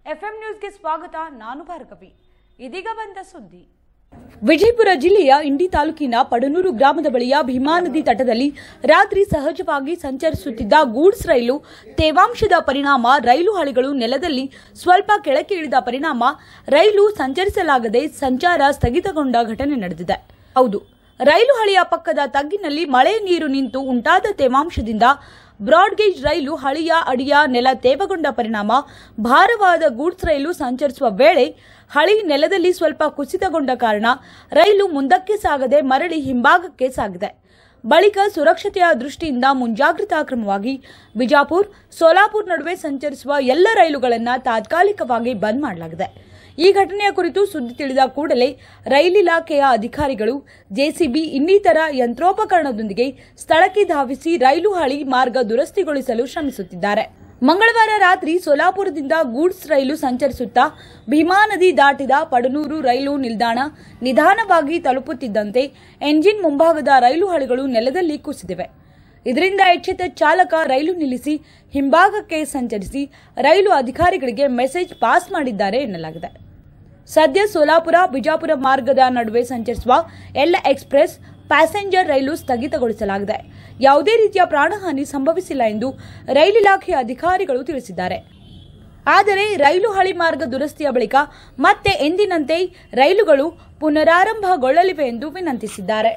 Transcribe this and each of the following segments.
FM ನ್ಯೂಸ್ಗೆ ಸ್ವಾಗತ ನಾನು ಭಾರ್ಗವಿ ಇದೀಗ ಬಂದ ಸುದ್ದಿ ವಿಜಯಪುರ ಜಿಲ್ಲೆಯ ಇಂಡಿ ತಾಲೂಕಿನ ಪಡನೂರು ಗ್ರಾಮದ ಬಳಿಯ ಭೀಮಾ ನದಿ ತಟದಲ್ಲಿ ರಾತ್ರಿ ಸಹಜವಾಗಿ ಸಂಚರಿಸುತ್ತಿದ್ದ ಗೂಡ್ಸ್ ರೈಲು ತೇವಾಂಶದ ಪರಿಣಾಮ ರೈಲು ಹಳಿಗಳು ನೆಲದಲ್ಲಿ ಸ್ವಲ್ಪ ಕೆಳಕ್ಕೆ ಇಳಿದ ಪರಿಣಾಮ ರೈಲು ಸಂಚರಿಸಲಾಗದೆ ಸಂಚಾರ ಸ್ಥಗಿತಗೊಂಡ ಘಟನೆ ನಡೆದಿದೆ ಹೌದು ರೈಲು ಹಳಿಯ ಪಕ್ಕದ ತಗ್ಗಿನಲ್ಲಿ ಮಳೆ ನೀರು ನಿಂತು ಉಂಟಾದ ತೇವಾಂಶದಿಂದ ಬ್ರಾಡ್ಗೇಜ್ ರೈಲು ಹಳಿಯ ಅಡಿಯ ನೆಲ ತೇವಗೊಂಡ ಪರಿಣಾಮ ಭಾರವಾದ ಗೂಡ್ಸ್ ರೈಲು ಸಂಚರಿಸುವ ವೇಳೆ ಹಳಿ ನೆಲದಲ್ಲಿ ಸ್ವಲ್ಪ ಕುಸಿತಗೊಂಡ ಕಾರಣ ರೈಲು ಮುಂದಕ್ಕೆ ಸಾಗದೆ ಮರಳಿ ಹಿಂಭಾಗಕ್ಕೆ ಸಾಗಿದೆ ಬಳಿಕ ಸುರಕ್ಷತೆಯ ದೃಷ್ಟಿಯಿಂದ ಮುಂಜಾಗ್ರತಾ ಕ್ರಮವಾಗಿ ಬಿಜಾಪುರ್ ಸೋಲಾಪುರ್ ನಡುವೆ ಸಂಚರಿಸುವ ಎಲ್ಲ ರೈಲುಗಳನ್ನು ತಾತ್ಕಾಲಿಕವಾಗಿ ಬಂದ್ ಮಾಡಲಾಗಿದೆ ಈ ಘಟನೆಯ ಕುರಿತು ಸುದ್ದಿ ತಿಳಿದ ಕೂಡಲೇ ರೈಲು ಇಲಾಖೆಯ ಅಧಿಕಾರಿಗಳು ಜೆಸಿಬಿ ಇನ್ನಿತರ ಯಂತ್ರೋಪಕರಣದೊಂದಿಗೆ ಸ್ಥಳಕ್ಕೆ ಧಾವಿಸಿ ರೈಲು ಹಳಿ ಮಾರ್ಗ ದುರಸ್ತಿಗೊಳಿಸಲು ಶ್ರಮಿಸುತ್ತಿದ್ದಾರೆ ಮಂಗಳವಾರ ರಾತ್ರಿ ಸೋಲಾಪುರದಿಂದ ಗೂಡ್ಸ್ ರೈಲು ಸಂಚರಿಸುತ್ತಾ ಭೀಮಾ ನದಿ ದಾಟಿದ ಪಡನೂರು ರೈಲು ನಿಲ್ದಾಣ ನಿಧಾನವಾಗಿ ತಲುಪುತ್ತಿದ್ದಂತೆ ಎಂಜಿನ್ ಮುಂಭಾಗದ ರೈಲು ಹಳಿಗಳು ನೆಲದಲ್ಲಿ ಕುಸಿದಿವೆ ಇದರಿಂದ ಎಚ್ಚೆತ್ತ ಚಾಲಕ ರೈಲು ನಿಲ್ಲಿಸಿ ಹಿಂಭಾಗಕ್ಕೆ ಸಂಚರಿಸಿ ರೈಲು ಅಧಿಕಾರಿಗಳಿಗೆ ಮೆಸೇಜ್ ಪಾಸ್ ಮಾಡಿದ್ದಾರೆ ಎನ್ನಲಾಗಿದೆ ಸದ್ಯ ಸೋಲಾಪುರ ಬಿಜಾಪುರ ಮಾರ್ಗದ ನಡುವೆ ಸಂಚರಿಸುವ ಎಲ್ಲ ಎಕ್ಸ್ಪ್ರೆಸ್ ಪ್ಯಾಸೆಂಜರ್ ರೈಲು ಸ್ಥಗಿತಗೊಳಿಸಲಾಗಿದೆ ಯಾವುದೇ ರೀತಿಯ ಪ್ರಾಣಹಾನಿ ಸಂಭವಿಸಿಲ್ಲ ಎಂದು ರೈಲು ಇಲಾಖೆಯ ಅಧಿಕಾರಿಗಳು ತಿಳಿಸಿದ್ದಾರೆ ಆದರೆ ರೈಲು ಹಳಿ ಮಾರ್ಗ ದುರಸ್ತಿಯ ಬಳಿಕ ಮತ್ತೆ ಎಂದಿನಂತೆ ರೈಲುಗಳು ಪುನರಾರಂಭಗೊಳ್ಳಲಿವೆ ಎಂದು ವಿನಂತಿಸಿದ್ದಾರೆ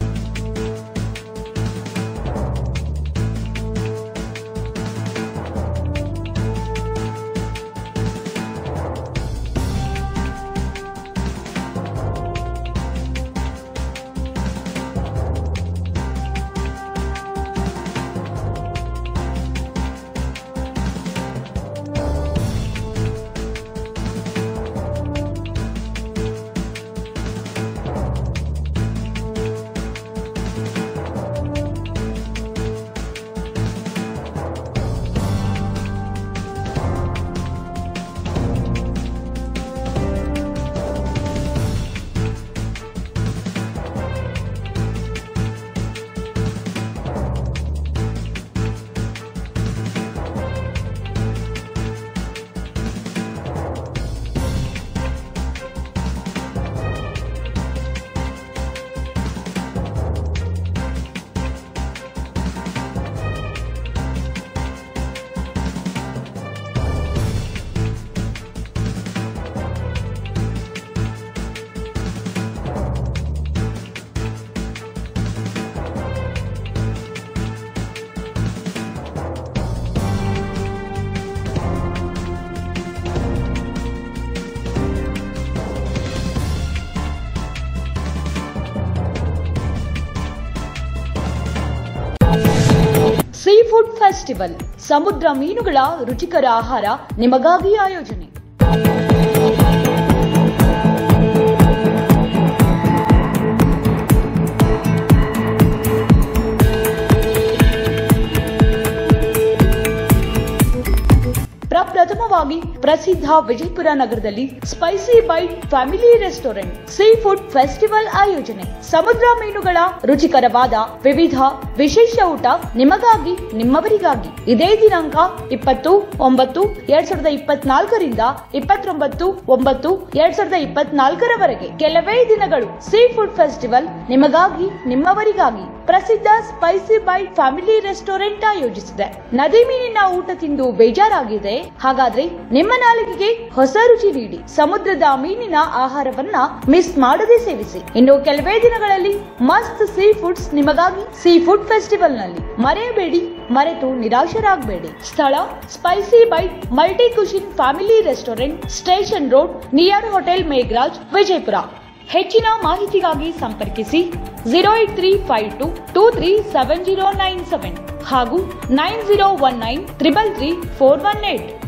ಸೀ ಫುಡ್ ಫೆಸ್ಟಿವಲ್ ಸಮುದ್ರ ಮೀನುಗಳ ರುಚಿಕರ ಆಹಾರ ನಿಮಗಾಗಿ ಆಯೋಜನೆ ಪ್ರಪ್ರಥಮವಾಗಿ ಪ್ರಸಿದ್ಧ ವಿಜಯಪುರ ನಗರದಲ್ಲಿ spicy bite family restaurant sea food festival ಆಯೋಜನೆ ಸಮುದ್ರ ಮೀನುಗಳ ರುಚಿಕರವಾದ ವಿವಿಧ ವಿಶೇಷ ಊಟ ನಿಮಗಾಗಿ ನಿಮ್ಮವರಿಗಾಗಿ ಇದೇ ದಿನಾಂಕ ಇಪ್ಪತ್ತು ಒಂಬತ್ತು ಎರಡ್ ಸಾವಿರದ ಇಪ್ಪತ್ನಾಲ್ಕರಿಂದ ಇಪ್ಪತ್ತೊಂಬತ್ತು ಒಂಬತ್ತು ಎರಡ್ ಸಾವಿರದ ಇಪ್ಪತ್ನಾಲ್ಕರವರೆಗೆ ಕೆಲವೇ ದಿನಗಳು ಸೀ ಫುಡ್ ಫೆಸ್ಟಿವಲ್ ನಿಮಗಾಗಿ ನಿಮ್ಮವರಿಗಾಗಿ ಪ್ರಸಿದ್ಧ ಸ್ಪೈಸಿ ಬೈಟ್ ಫ್ಯಾಮಿಲಿ ರೆಸ್ಟೋರೆಂಟ್ ಆಯೋಜಿಸಿದೆ ನದಿ ಮೀನಿನ ಊಟ ತಿಂದು ಬೇಜಾರಾಗಿದೆ ಹಾಗಾದ್ರೆ ನಿಮ್ಮ ನಾಲಿಗೆಗೆ ಹೊಸ ರುಚಿ ನೀಡಿ ಸಮುದ್ರದ ಮೀನಿನ ಆಹಾರವನ್ನ ಮಿಸ್ ಮಾಡದೆ ಸೇವಿಸಿ ಇನ್ನು ಕೆಲವೇ ದಿನಗಳಲ್ಲಿ ಮಸ್ತ್ ಸೀ ಫುಡ್ಸ್ ನಿಮಗಾಗಿ ಸೀ ಫುಡ್ ಫೆಸ್ಟಿವಲ್ ನಲ್ಲಿ ಮರೆಯಬೇಡಿ ಮರೆತು ನಿರಾಶರಾಗಬೇಡಿ ಸ್ಥಳ spicy bite multi cuisine family restaurant station road near hotel Megharaj Vijayapura ಹೆಚ್ಚಿನ ಮಾಹಿತಿಗಾಗಿ ಸಂಪರ್ಕಿಸಿ zero eight three five two two three seven zero nine seven ಹಾಗೂ nine zero one nine triple three four one eight